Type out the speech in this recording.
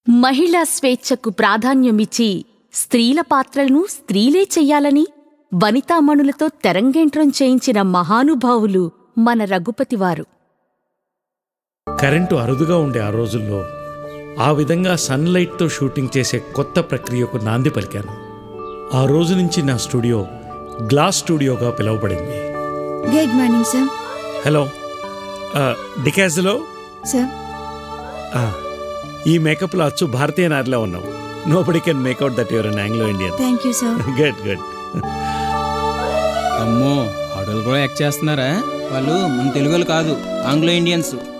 మహిళా స్వేచ్ఛకు ప్రాధాన్యమిచ్చి స్త్రీల పాత్రలను స్త్రీలే చెయ్యాలని వనితామణులతో తెరంగేంట్రం చేయించిన మహానుభావులు మన రఘుపతివారు కరెంటు అరుదుగా ఉండే ఆ రోజుల్లో ఆ విధంగా సన్లైట్తో షూటింగ్ చేసే కొత్త ప్రక్రియకు నాంది పలికాను ఆ రోజు నుంచి నా స్టూడియో గ్లాస్ స్టూడియోగా పిలువబడింది గుడ్ మార్నింగ్ సార్ హలో డికాజ్లో సార్ ఈ మేకప్లో అచ్చు భారతీయ నారిలో ఉన్నావు nobody can make out that your an Anglo Indian thank you sir good good అమ్మో ఆడోళ్ళు కూడా యాక్ట్ చేస్తున్నారా వాళ్ళు మన తెలుగులు కాదు ఆంగ్లో ఇండియన్స్